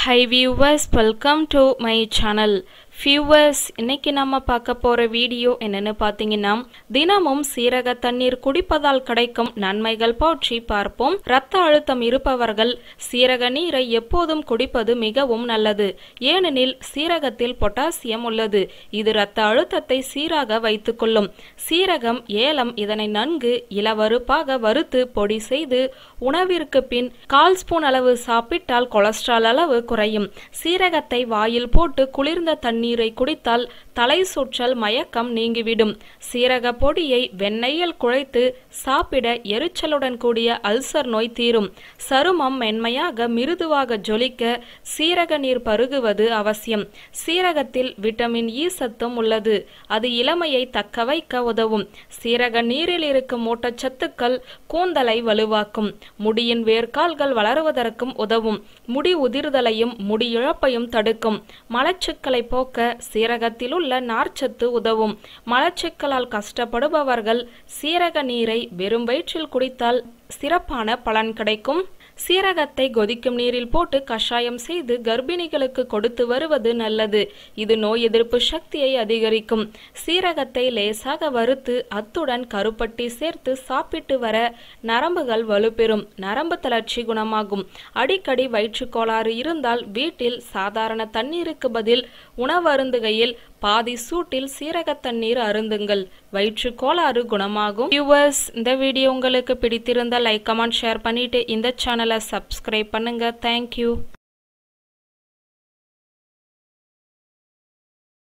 high viewers welcome to my channel viewers இன்னைக்கு நம்ம பார்க்க போற வீடியோ என்னன்னு பார்த்தீங்கன்னா தினமும் சீரக தண்ணீர் குடிப்பதால் கிடைக்கும் நன்மைகள் பற்றி பார்ப்போம் இரத்த அழுத்தம் இருப்பவர்கள் சீரக நீரை எப்போதும் குடிப்பது மிகவும் நல்லது ஏனெனில் சீரகத்தில் பொட்டாசியம் உள்ளது இது இரத்த அழுத்தத்தை சீராக வைத்துக்கொள்ளும் சீரகம் ஏலம் இதனை நன்கு இளவருப்பாக வறுத்து பொடி செய்து உணவிற்கு பின் கால் ஸ்பூன் அளவு சாப்பிட்டால் கொலஸ்ட்ரால் அளவு குறையும் சீரகத்தை வாயில் போட்டு குளிர்ந்த தண்ணீரை குடித்தால் தலை சுற்றல் மயக்கம் நீங்கிவிடும் சீரக பொடியை வெண்ணெயில் குழைத்து சாப்பிட எரிச்சலுடன் கூடிய அல்சர் நோய் தீரும் சருமம் மென்மையாக மிருதுவாக ஜொலிக்க சீரக நீர் பருகுவது அவசியம் சீரகத்தில் விட்டமின் இ சத்தும் உள்ளது அது இளமையை தக்க வைக்க உதவும் சீரக நீரில் இருக்கும் ஊட்டச்சத்துக்கள் கூந்தலை வலுவாக்கும் முடியின் வேர்க்கால்கள் வளருவதற்கும் உதவும் முடி உதிர்தலையும் முடி இழப்பையும் தடுக்கும் மலச்சிக்கலை போக்க சீரகத்தில் உள்ள நார்ச்சத்து உதவும் மலச்சிக்கலால் கஷ்டப்படுபவர்கள் சீரக நீரை வெறும் வயிற்றில் குடித்தால் சிறப்பான பலன் கிடைக்கும் சீரகத்தை கொதிக்கும் நீரில் போட்டு கஷாயம் செய்து கர்ப்பிணிகளுக்கு கொடுத்து வருவது நல்லது இது நோய் எதிர்ப்பு சக்தியை அதிகரிக்கும் சீரகத்தை லேசாக வறுத்து அத்துடன் கருப்பட்டி சேர்த்து சாப்பிட்டு வர நரம்புகள் வலுப்பெறும் நரம்பு தளர்ச்சி குணமாகும் அடிக்கடி வயிற்றுக்கோளாறு இருந்தால் வீட்டில் சாதாரண தண்ணீருக்கு பதில் உணவு அருந்துகையில் பாதி சூட்டில் சீரக தண்ணீர் அருந்துங்கள் வயிற்று கோளாறு குணமாகும் வியூவர்ஸ் இந்த வீடியோ உங்களுக்கு பிடித்திருந்தால் லைக் கமெண்ட் ஷேர் பண்ணிட்டு இந்த சேனலை சப்ஸ்கிரைப் பண்ணுங்க தேங்க்யூ